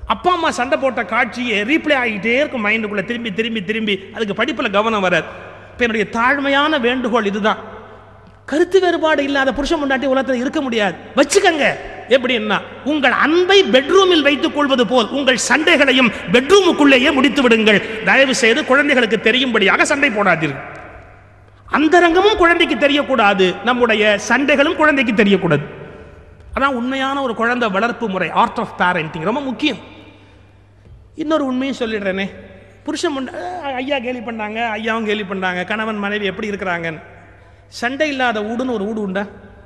அப்பா அம்மா சண்டை போட்ட காட்சியை ரீப்ளே ஆகிட்டே இருக்கும் மைண்டுக்குள்ள திரும்பி திரும்பி திரும்பி அதுக்கு படிப்புல கவனம் வராது இப்போ என்னுடைய தாழ்மையான வேண்டுகோள் இதுதான் கருத்து வேறுபாடு இல்லாத புருஷன் முன்னாடி உலகத்தில் இருக்க முடியாது வச்சுக்கங்க எப்படின்னா உங்கள் அன்பை பெட்ரூமில் வைத்துக் கொள்வது போல் உங்கள் சண்டைகளையும் பெட்ரூமுக்குள்ளேயே முடித்து விடுங்கள் தயவு செய்து குழந்தைகளுக்கு தெரியும்படியாக சண்டை போடாதீர்கள் அந்தரங்கமும் குழந்தைக்கு தெரியக்கூடாது நம்முடைய சண்டைகளும் குழந்தைக்கு தெரியக்கூடாது அதான் உண்மையான ஒரு குழந்தை வளர்ப்பு முறை ஆர்ட் ஆஃப் பேரண்டிங் ரொம்ப முக்கியம் இன்னொரு உண்மையும் சொல்லிடுறேனே புருஷன் முன்ன அஹ் ஐயா கேலி பண்ணாங்க ஐயாவும் கேலி பண்ணாங்க கணவன் மனைவி எப்படி இருக்கிறாங்கன்னு சண்டை இல்லாத வீடுன்னு ஒரு வீடு உண்டா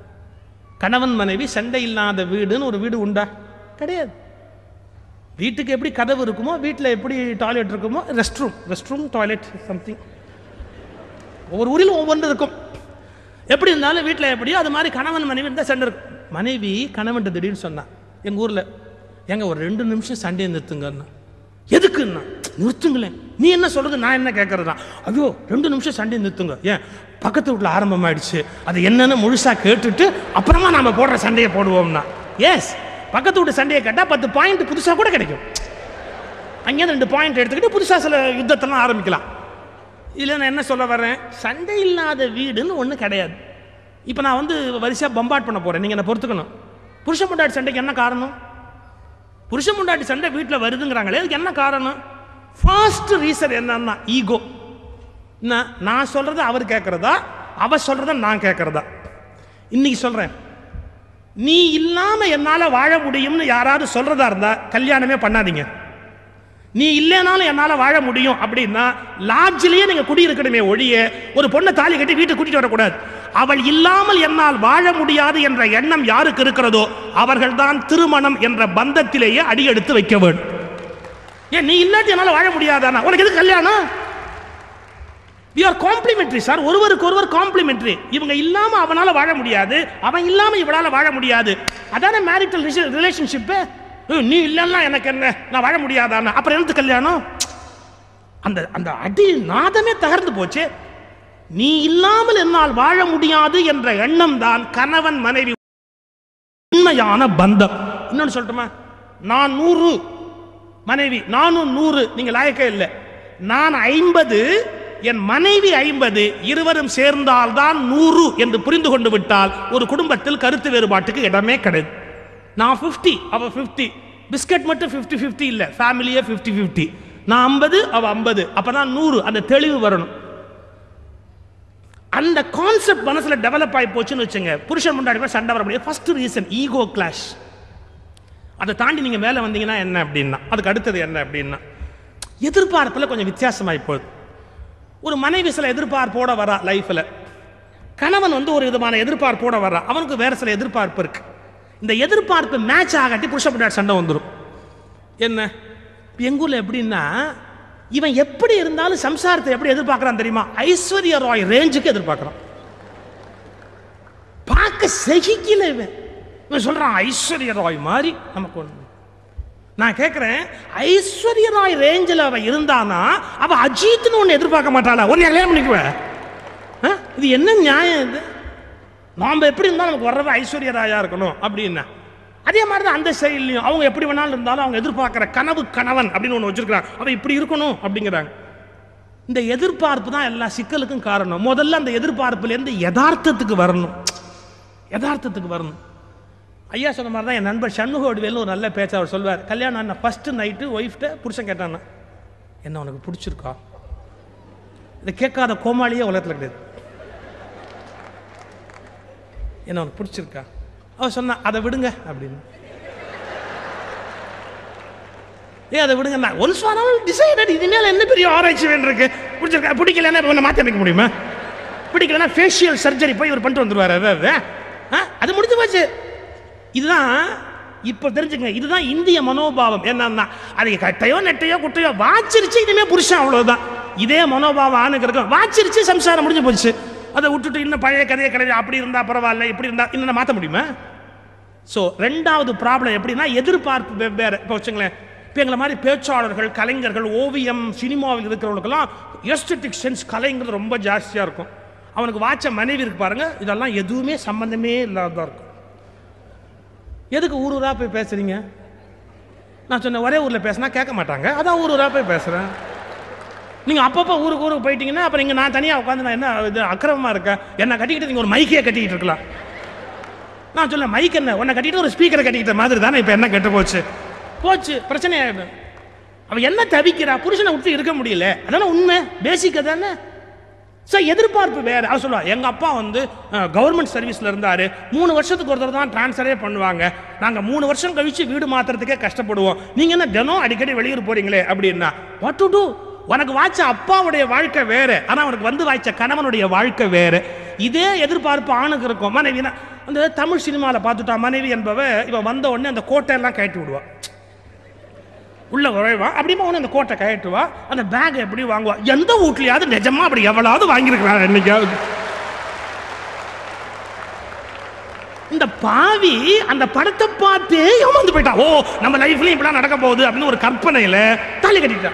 கணவன் மனைவி சண்டை இல்லாத வீடுன்னு ஒரு வீடு உண்டா கிடையாது வீட்டுக்கு எப்படி கதவு இருக்குமோ வீட்டில் எப்படி டாய்லெட் இருக்குமோ rest room rest room toilet something ஒவ்வொரு ஊரிலும் ஒவ்வொன்று இருக்கும் எப்படி இருந்தாலும் வீட்டில் எப்படியோ அது மாதிரி கணவன் மனைவி இருந்தால் சண்டை இருக்கும் மனைவி கணவன் திடீர்னு சொன்னான் எங்கள் ஊரில் ஏங்க ஒரு ரெண்டு நிமிஷம் சண்டையை நிறுத்துங்கன்னு எதுக்குன்னா நிறுத்துங்களேன் நீ என்ன சொல்றது நான் என்ன கேட்கறதா ஐயோ ரெண்டு நிமிஷம் சண்டையை நிறுத்துங்க ஏன் பக்கத்து வீட்டில் ஆரம்பமாயிடுச்சு அது என்னன்னு முழுசா கேட்டுட்டு அப்புறமா நாம போடுற சண்டையை போடுவோம்னா எஸ் பக்கத்து வீட்டு சண்டையை கேட்டால் பத்து பாயிண்ட் புதுசாக கூட கிடைக்கும் அங்கேருந்து ரெண்டு பாயிண்ட் எடுத்துக்கிட்டு புதுசாக சில யுத்தத்தெல்லாம் ஆரம்பிக்கலாம் இதில் நான் என்ன சொல்ல வரேன் சண்டை இல்லாத வீடுன்னு ஒன்று கிடையாது இப்போ நான் வந்து வரிசையாக பம்பாட் பண்ண போகிறேன் நீங்கள் என்னை பொறுத்துக்கணும் புருஷ முண்டாட்டி சண்டைக்கு என்ன காரணம் புருஷ முண்டாட்டி சண்டை வீட்டில் வருதுங்கிறாங்களே அதுக்கு என்ன காரணம் ஃபர்ஸ்ட் ரீசன் என்னன்னா ஈகோ என்ன நான் சொல்கிறத அவர் கேட்குறதா அவ சொல்கிறத நான் கேட்குறதா இன்னைக்கு சொல்கிறேன் நீ இல்லாமல் என்னால் வாழ முடியும்னு யாராவது சொல்கிறதா இருந்தால் கல்யாணமே பண்ணாதீங்க நீ இல்லைனாலும் என்னால் வாழ முடியும் அப்படின்னா லாட்ஜிலேயே நீங்கள் குடியிருக்கணுமே ஒழிய ஒரு பொண்ணை தாலி கட்டி வீட்டுக்கு கூட்டிட்டு வரக்கூடாது அவள் இல்லாமல் என்னால் வாழ முடியாது என்ற எண்ணம் யாருக்கு இருக்கிறதோ அவர்கள்தான் திருமணம் என்ற பந்தத்திலேயே அடியெடுத்து வைக்க வேண்டும் ஏன் நீ இல்லாட்டி என்னால் வாழ முடியாதானா உனக்கு எது கல்யாணம் வி ஆர் காம்ப்ளிமெண்ட்ரி சார் ஒருவருக்கு ஒருவர் காம்ப்ளிமெண்ட்ரி இவங்க இல்லாம அவனால வாழ முடியாது அவன் இல்லாம இவளால வாழ முடியாது அதானே மேரிட்டல் ரிலேஷன்ஷிப்பு நீ இல்லைன்னா எனக்கு என்ன நான் வாழ முடியாதான்னு அப்புறம் எனக்கு கல்யாணம் அந்த அந்த அடி நாதமே தகர்ந்து போச்சு நீ இல்லாமல் என்னால் வாழ முடியாது என்ற எண்ணம் தான் கணவன் மனைவி உண்மையான பந்தம் இன்னொன்னு சொல்லட்டுமா நான் நூறு மனைவி நானும் நூறு நீங்க லாயக்கே இல்லை நான் ஐம்பது என் மனைவி ஐம்பது இருவரும் சேர்ந்தால்தான் நூறு என்று புரிந்து கொண்டு விட்டால் ஒரு குடும்பத்தில் கருத்து வேறுபாட்டுக்கு இடமே கிடையாது நான் 50 அவ 50 பிஸ்கட் மட்டும் 50 50 இல்ல ஃபேமிலியே 50 50 நான் 50 அவ 50 அப்பதான் நூறு அந்த தெளிவு வரணும் அந்த கான்செப்ட் மனசுல டெவலப் ஆகி போச்சுன்னு வச்சுங்க புருஷன் முன்னாடி கூட சண்டை வர முடியாது ஃபர்ஸ்ட் ரீசன் ஈகோ கிளாஷ் அதை தாண்டி நீங்க மேலே வந்தீங்கன்னா என்ன அப்படின்னா அதுக்கு அடுத்தது என்ன அப்படின்னா எதிர்பார்ப்புல கொஞ்சம் வித்தியாசமாகி போகுது ஒரு மனைவி சில எதிர்பார்ப்போட வரா லைஃப்ல கணவன் வந்து ஒரு விதமான எதிர்பார்ப்போட வரா அவனுக்கு வேற சில எதிர்பார்ப்பு இருக்கு இந்த எதிர்பார்ப்பு மேட்ச் ஆகாட்டி புருஷ பின்னாடி சண்டை வந்துடும் என்ன இப்ப எங்க ஊர்ல எப்படின்னா இவன் எப்படி இருந்தாலும் சம்சாரத்தை எப்படி எதிர்பார்க்கறான் தெரியுமா ஐஸ்வர்யா ராய் ரேஞ்சுக்கு எதிர்பார்க்கறான் பார்க்க சகிக்கல இவன் இவன் சொல்றான் ஐஸ்வர்யா ராய் மாதிரி நமக்கு ஒண்ணு நான் கேட்கிறேன் ஐஸ்வர்ய ராய் ரேஞ்சில் அவ இருந்தானா அவ அஜித்னு ஒன்று எதிர்பார்க்க மாட்டாளா ஒன்னு கல்யாணம் பண்ணிக்குவேன் ஆ? இது என்ன நியாயம் இது நாம் எப்படி இருந்தாலும் நமக்கு வர்றவ ஐஸ்வர்ய ராயா இருக்கணும் அப்படின்னா அதே மாதிரி தான் அந்த செயல்லையும் அவங்க எப்படி வேணாலும் இருந்தாலும் அவங்க எதிர்பார்க்குற கனவு கணவன் அப்படின்னு ஒன்று வச்சிருக்கிறாங்க அவன் இப்படி இருக்கணும் அப்படிங்கிறாங்க இந்த எதிர்பார்ப்பு தான் எல்லா சிக்கலுக்கும் காரணம் முதல்ல அந்த எதிர்பார்ப்புலேருந்து யதார்த்தத்துக்கு வரணும் யதார்த்தத்துக்கு வரணும் ஐயா சொன்ன மாதிரி தான் என் நண்பர் சண்முக வடிவேல்னு ஒரு நல்ல பேச்சு அவர் சொல்வார் கல்யாணம் ஆன ஃபஸ்ட்டு நைட்டு ஒய்ஃப்ட்ட புருஷன் கேட்டான்னா என்ன உனக்கு பிடிச்சிருக்கா இதை கேட்காத கோமாளியே உலகத்தில் கிடையாது என்ன உனக்கு பிடிச்சிருக்கா அவ சொன்னா அதை விடுங்க அப்படின்னு ஏ அதை விடுங்க நான் ஒன்ஸ் ஆனாலும் டிசைடட் இனிமேல் என்ன பெரிய ஆராய்ச்சி வேண்டியிருக்கு பிடிச்சிருக்கா பிடிக்கலன்னா இப்போ மாற்றி அமைக்க முடியுமா பிடிக்கலன்னா ஃபேஷியல் சர்ஜரி போய் இவர் பண்ணிட்டு வந்துருவாரு அதாவது ஆ, அது முடிஞ்சு போச்சு இதுதான் இப்போ தெரிஞ்சுங்க இதுதான் இந்திய மனோபாவம் என்னன்னா அது கட்டையோ நெட்டையோ குட்டையோ வாச்சிருச்சு இனிமே புருஷன் அவ்வளவுதான் இதே மனோபாவம் ஆணுக்கு இருக்கும் வாச்சிருச்சு சம்சாரம் முடிஞ்சு போச்சு அதை விட்டுட்டு இன்னும் பழைய கதையை கிடையாது அப்படி இருந்தா பரவாயில்ல இப்படி இருந்தா இன்னும் மாற்ற முடியுமா ஸோ ரெண்டாவது ப்ராப்ளம் எப்படின்னா எதிர்பார்ப்பு வெவ்வேறு இப்போ வச்சுங்களேன் இப்போ எங்களை மாதிரி பேச்சாளர்கள் கலைஞர்கள் ஓவியம் சினிமாவில் இருக்கிறவங்களுக்கெல்லாம் எஸ்தட்டிக் சென்ஸ் கலைங்கிறது ரொம்ப ஜாஸ்தியாக இருக்கும் அவனுக்கு வாட்ச மனைவி இருக்கு பாருங்க இதெல்லாம் எதுவுமே சம்பந்தமே இல்லாததாக இருக்கும் எதுக்கு ஊர் ஊரா போய் பேசுறீங்க நான் சொன்னேன் ஒரே ஊரில் பேசினா கேட்க மாட்டாங்க அதான் ஊர் ஊராக போய் பேசுகிறேன் நீங்கள் அப்பப்போ ஊருக்கு ஊருக்கு போயிட்டீங்கன்னா அப்புறம் இங்கே நான் தனியாக உட்காந்து நான் என்ன இது அக்கிரமமாக இருக்கேன் என்ன கட்டிக்கிட்டு நீங்கள் ஒரு மைக்கையே கட்டிக்கிட்டு இருக்கலாம் நான் சொல்ல மைக் என்ன உன்னை கட்டிட்டு ஒரு ஸ்பீக்கரை கட்டிக்கிட்ட மாதிரி தானே இப்போ என்ன கெட்டு போச்சு போச்சு பிரச்சனை ஆயிடும் அவன் என்ன தவிக்கிறா புருஷனை விட்டு இருக்க முடியல அதானே உண்மை பேசிக்க தானே சார் எதிர்பார்ப்பு வேற அவர் சொல்லுவா எங்க அப்பா வந்து கவர்மெண்ட் சர்வீஸ்ல இருந்தாரு மூணு வருஷத்துக்கு ஒருத்தர் தான் டிரான்ஸ்ஃபரே பண்ணுவாங்க நாங்க மூணு வருஷம் கழிச்சு வீடு மாத்துறதுக்கே கஷ்டப்படுவோம் நீங்க என்ன தினம் அடிக்கடி வெளியூர் போறீங்களே அப்படின்னா வாட் டு டூ உனக்கு வாய்ச்ச அப்பாவுடைய வாழ்க்கை வேற ஆனா உனக்கு வந்து வாய்ச்ச கணவனுடைய வாழ்க்கை வேற இதே எதிர்பார்ப்பு ஆணுக்கு இருக்கும் மனைவி அந்த தமிழ் சினிமாவில் பார்த்துட்டா மனைவி என்பவ இவன் வந்த உடனே அந்த கோட்டையெல்லாம் கழட்டி விடுவா உள்ள உழைவா அப்படிமா உடனே அந்த கோட்டை கழட்டுவா அந்த பேக் எப்படி வாங்குவா எந்த வீட்லயாவது நிஜமா அப்படி எவ்வளவு வாங்கியிருக்கிறான் என்னைக்காவது இந்த பாவி அந்த படத்தை பார்த்தே ஏமாந்து போயிட்டான் ஓ நம்ம லைஃப்லயும் இப்படிலாம் நடக்க போகுது அப்படின்னு ஒரு கற்பனையில தாலி கட்டிட்டான்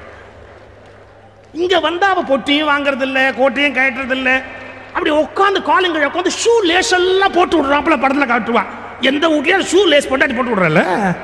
இங்க வந்தா அவ பொட்டியும் வாங்குறது இல்ல கோட்டையும் கயட்டுறது இல்ல அப்படி உட்காந்து காலுங்க உட்காந்து ஷூ லேஸ் எல்லாம் போட்டு விடுறாப்புல படத்துல காட்டுவான் எந்த வீட்லயும் ஷூ லேஸ் போட்டாட்டி போட்டு விடுறல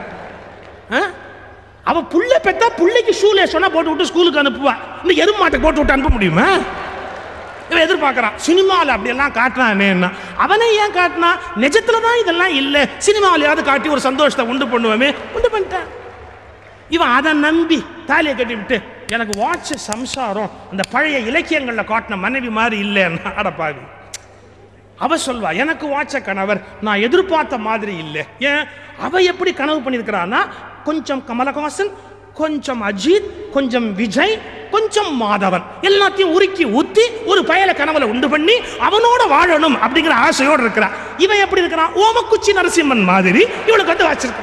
அவ புள்ள பெத்தா புள்ளைக்கு ஷூ லேஸ் சொன்னா போட்டு விட்டு ஸ்கூலுக்கு அனுப்புவா இந்த எருமாட்டை போட்டு விட்டு அனுப்ப முடியுமா இவன் எதிர்பார்க்கறான் சினிமாவில் அப்படியெல்லாம் காட்டுறானேன்னா அவனை ஏன் காட்டினா நிஜத்துல தான் இதெல்லாம் இல்லை சினிமாவிலையாவது காட்டி ஒரு சந்தோஷத்தை உண்டு பண்ணுவோமே உண்டு பண்ணிட்டான் இவன் அதை நம்பி தாலியை கட்டி விட்டு எனக்கு வாட்ச சம்சாரம் அந்த பழைய இலக்கியங்களில் காட்டின மனைவி மாதிரி இல்லைன்னா அடப்பாவி அவ சொல்வா எனக்கு வாட்ச கணவர் நான் எதிர்பார்த்த மாதிரி இல்லை ஏன் அவ எப்படி கனவு பண்ணியிருக்கிறான்னா கொஞ்சம் கமலஹாசன் கொஞ்சம் அஜித் கொஞ்சம் விஜய் கொஞ்சம் மாதவன் எல்லாத்தையும் உருக்கி ஊத்தி ஒரு பயல கனவுல உண்டு பண்ணி அவனோட வாழணும் அப்படிங்கிற ஆசையோடு இருக்கிறான் இவன் எப்படி இருக்கிறான் ஓமக்குச்சி நரசிம்மன் மாதிரி இவளுக்கு வந்து வச்சிருக்கான்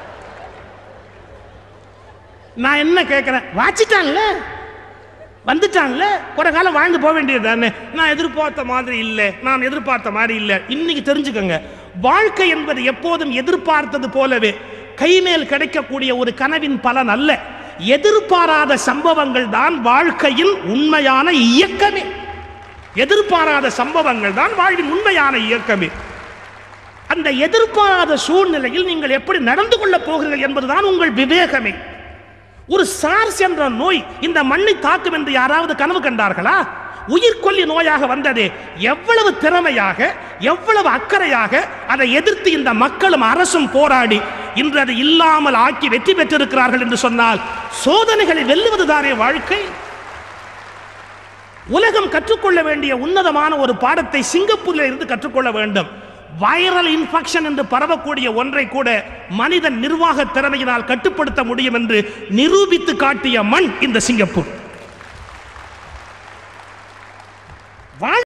நான் என்ன கேட்கிறேன் வாச்சிட்டான்ல வந்துட்டான்ல குறை காலம் வாழ்ந்து போக வேண்டியது தானே நான் எதிர்பார்த்த மாதிரி இல்லை நான் எதிர்பார்த்த மாதிரி இல்லை இன்னைக்கு தெரிஞ்சுக்கோங்க வாழ்க்கை என்பது எப்போதும் எதிர்பார்த்தது போலவே கைமேல் கிடைக்கக்கூடிய ஒரு கனவின் பலன் அல்ல எதிர்பாராத சம்பவங்கள் தான் வாழ்க்கையின் உண்மையான இயக்கமே எதிர்பாராத சம்பவங்கள் தான் வாழ்வின் உண்மையான இயக்கமே அந்த எதிர்பாராத சூழ்நிலையில் நீங்கள் எப்படி நடந்து கொள்ளப் போகிறீர்கள் என்பதுதான் உங்கள் விவேகமே ஒரு சார்ஸ் என்ற நோய் இந்த மண்ணை தாக்கும் என்று யாராவது கனவு கண்டார்களா உயிர்கொல்லி நோயாக வந்தது எவ்வளவு திறமையாக எவ்வளவு அக்கறையாக அதை எதிர்த்து இந்த மக்களும் அரசும் போராடி இன்று அதை இல்லாமல் ஆக்கி வெற்றி பெற்றிருக்கிறார்கள் என்று சொன்னால் சோதனைகளை வெல்லுவதுதானே வாழ்க்கை உலகம் கற்றுக்கொள்ள வேண்டிய உன்னதமான ஒரு பாடத்தை சிங்கப்பூரில் இருந்து கற்றுக்கொள்ள வேண்டும் வைரல் இன்ஃபெக்ஷன் என்று பரவக்கூடிய ஒன்றை கூட மனிதன் நிர்வாக திறமையினால் கட்டுப்படுத்த முடியும் என்று நிரூபித்து காட்டிய மண் இந்த சிங்கப்பூர் வாழ்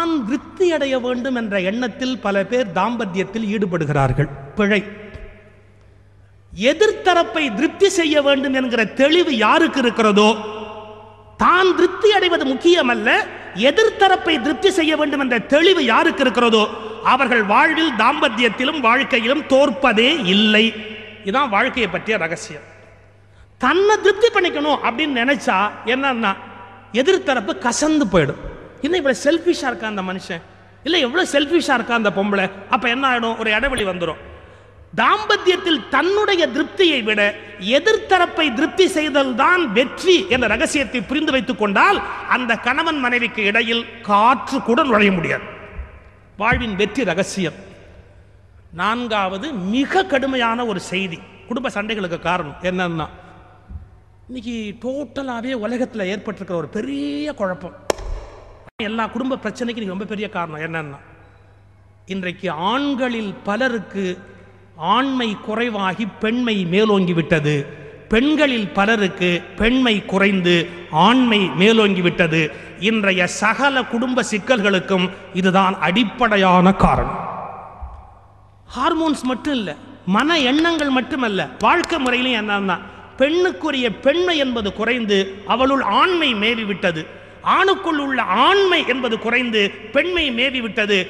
தான் திருப்தி அடைய வேண்டும் என்ற எண்ணத்தில் பல பேர் தாம்பத்தியத்தில் ஈடுபடுகிறார்கள் பிழை எதிர்த்தரப்பை திருப்தி செய்ய வேண்டும் என்கிற தெளிவு யாருக்கு இருக்கிறதோ தான் திருப்தி அடைவது முக்கியமல்ல எதிர்த்தரப்பை திருப்தி செய்ய வேண்டும் என்ற தெளிவு யாருக்கு இருக்கிறதோ அவர்கள் வாழ்வில் தாம்பத்தியத்திலும் வாழ்க்கையிலும் தோற்பதே இல்லை இதுதான் வாழ்க்கையை பற்றிய ரகசியம் தன்னை திருப்தி பண்ணிக்கணும் அப்படின்னு நினைச்சா என்னன்னா எதிர்த்தரப்பு கசந்து போயிடும் இன்னும் இவ்வளவு செல்ஃபிஷா இருக்கா அந்த மனுஷன் இல்லை எவ்வளவு செல்ஃபிஷா இருக்கா அந்த பொம்பளை அப்ப என்ன ஆயிடும் ஒரு இடைவெளி வந்துடும் தாம்பத்தியத்தில் தன்னுடைய திருப்தியை விட எதிர்த்தரப்பை திருப்தி செய்தல் தான் வெற்றி என்ற ரகசியத்தை புரிந்து வைத்துக் கொண்டால் அந்த கணவன் மனைவிக்கு இடையில் காற்று கூட நுழைய முடியாது வாழ்வின் வெற்றி ரகசியம் நான்காவது மிக கடுமையான ஒரு செய்தி குடும்ப சண்டைகளுக்கு காரணம் என்னன்னா இன்னைக்கு டோட்டலாகவே உலகத்தில் ஏற்பட்டிருக்கிற ஒரு பெரிய குழப்பம் எல்லா குடும்ப பிரச்சனைக்கு இன்னைக்கு ரொம்ப பெரிய காரணம் என்னன்னா இன்றைக்கு ஆண்களில் பலருக்கு ஆண்மை குறைவாகி பெண்மை மேலோங்கி விட்டது பெண்களில் பலருக்கு பெண்மை குறைந்து ஆண்மை மேலோங்கி விட்டது இன்றைய சகல குடும்ப சிக்கல்களுக்கும் இதுதான் அடிப்படையான காரணம் ஹார்மோன்ஸ் மட்டும் இல்லை மன எண்ணங்கள் மட்டுமல்ல வாழ்க்கை முறையிலும் என்னன்னா பெண்ணுக்குரிய பெண்மை என்பது குறைந்து அவளுள் ஆண்மை மேவி விட்டது ஆணுக்குள் உள்ள ஆண்மை என்பது குறைந்து பெண்மை மேவி விட்டது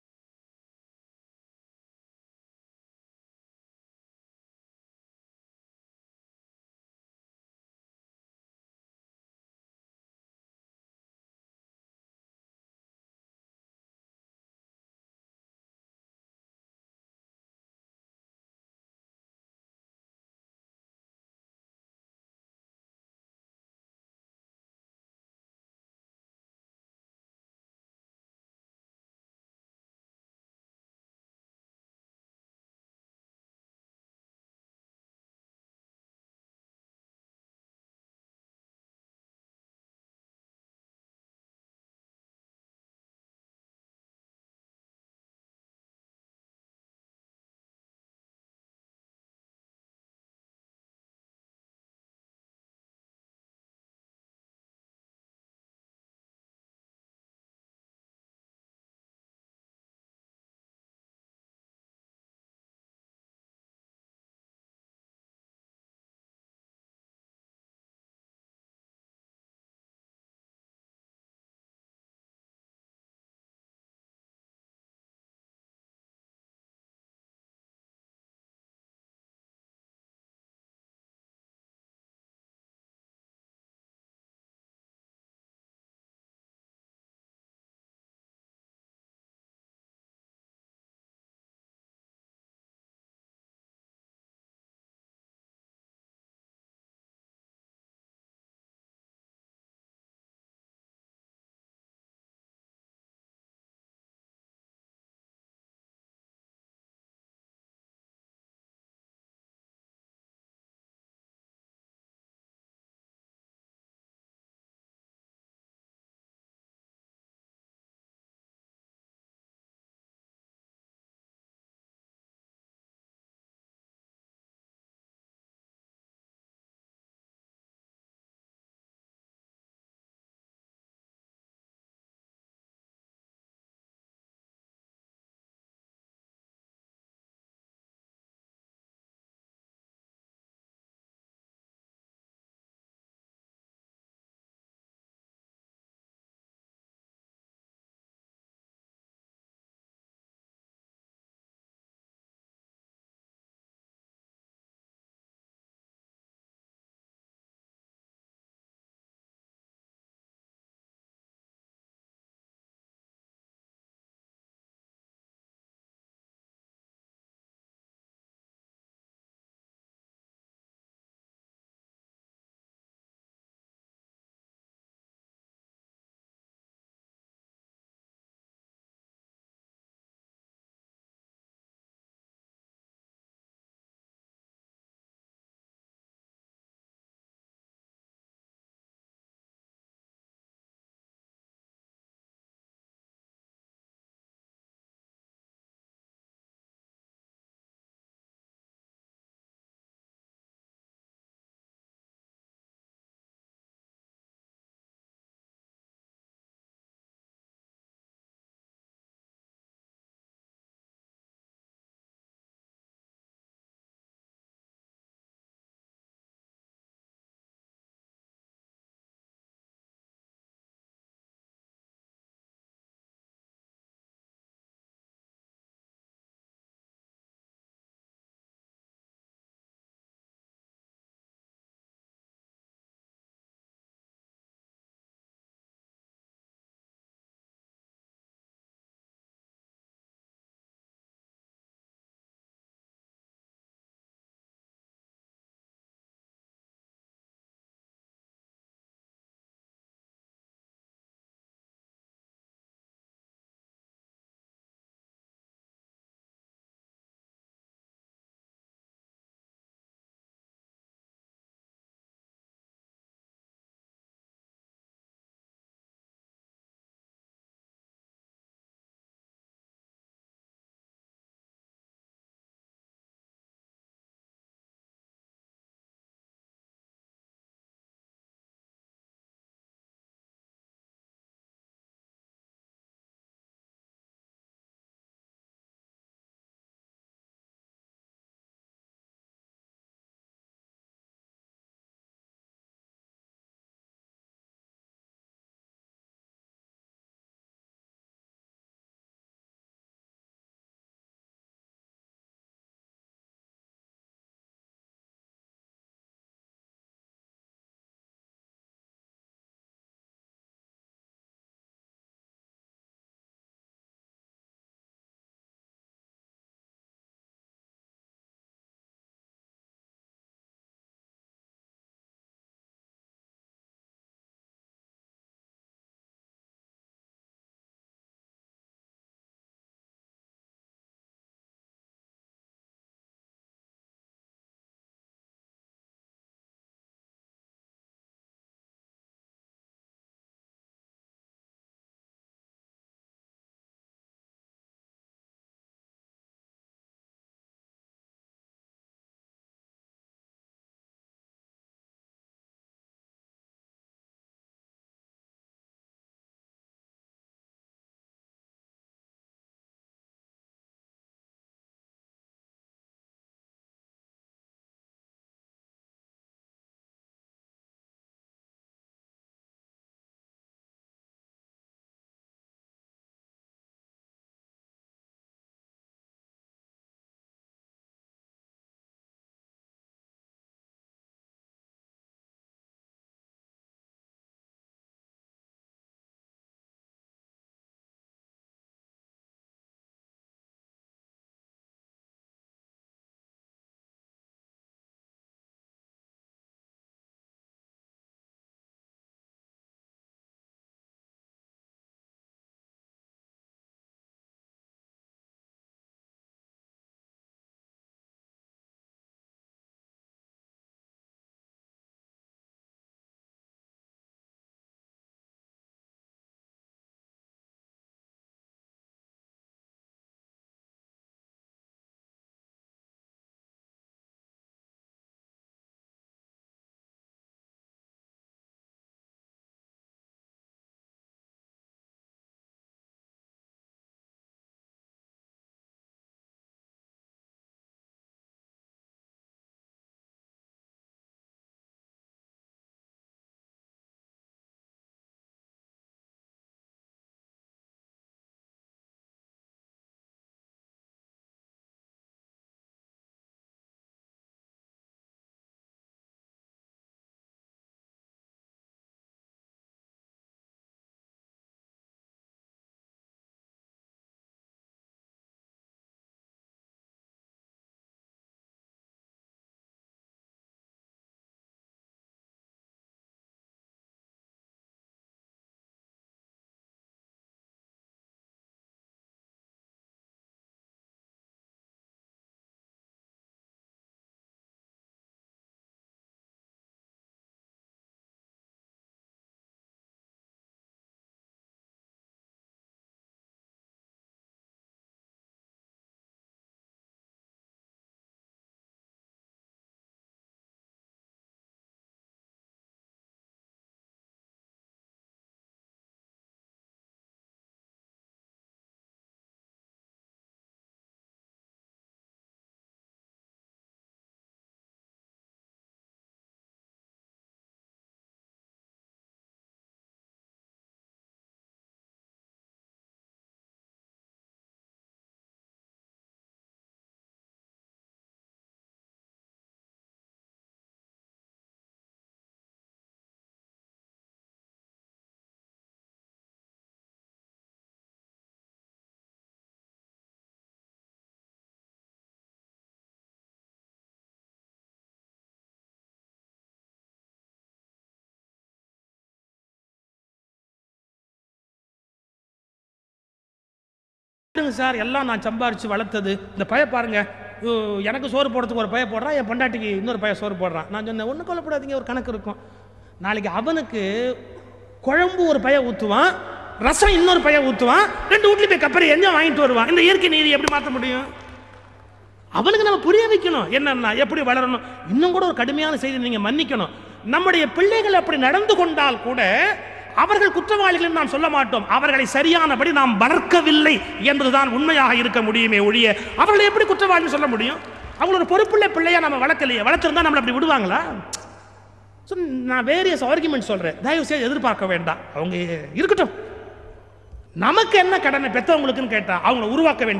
இல்லைங்க சார் எல்லாம் நான் சம்பாரிச்சு வளர்த்தது இந்த பய பாருங்க ஐயோ, எனக்கு சோறு போடுறதுக்கு ஒரு பய போடுறான் என் பொண்டாட்டிக்கு இன்னொரு பய சோறு போடுறான் நான் சொன்னேன் ஒன்றும் கொல்லப்படாதீங்க ஒரு கணக்கு இருக்கும் நாளைக்கு அவனுக்கு குழம்பு ஒரு பய ஊற்றுவான் ரசம் இன்னொரு பய ஊற்றுவான் ரெண்டு வீட்லையும் போய் கப்பரை எஞ்சம் வாங்கிட்டு வருவான் இந்த இயற்கை நீதி எப்படி மாற்ற முடியும் அவனுக்கு நம்ம புரிய வைக்கணும் என்னன்னா எப்படி வளரணும் இன்னும் கூட ஒரு கடுமையான செய்தி நீங்க மன்னிக்கணும் நம்முடைய பிள்ளைகள் அப்படி நடந்து கொண்டால் கூட அவர்கள் குற்றவாளிகள் என்று நாம் சொல்ல மாட்டோம் அவர்களை சரியானபடி நாம் வளர்க்கவில்லை என்பதுதான் உண்மையாக இருக்க முடியுமே ஒழிய அவர்களை எப்படி குற்றவாளின்னு சொல்ல முடியும் அவங்களோட பொறுப்புள்ள பிள்ளையா நம்ம வளர்க்கலையே வளர்த்திருந்தா நம்மளை அப்படி விடுவாங்களா ஸோ நான் வேரியஸ் ஆர்குமெண்ட் சொல்றேன் தயவு செய்து எதிர்பார்க்க வேண்டாம் அவங்க இருக்கட்டும் நமக்கு என்ன கடனை பெற்றவங்களுக்குன்னு கேட்டா அவங்கள உருவாக்க வேண்டிய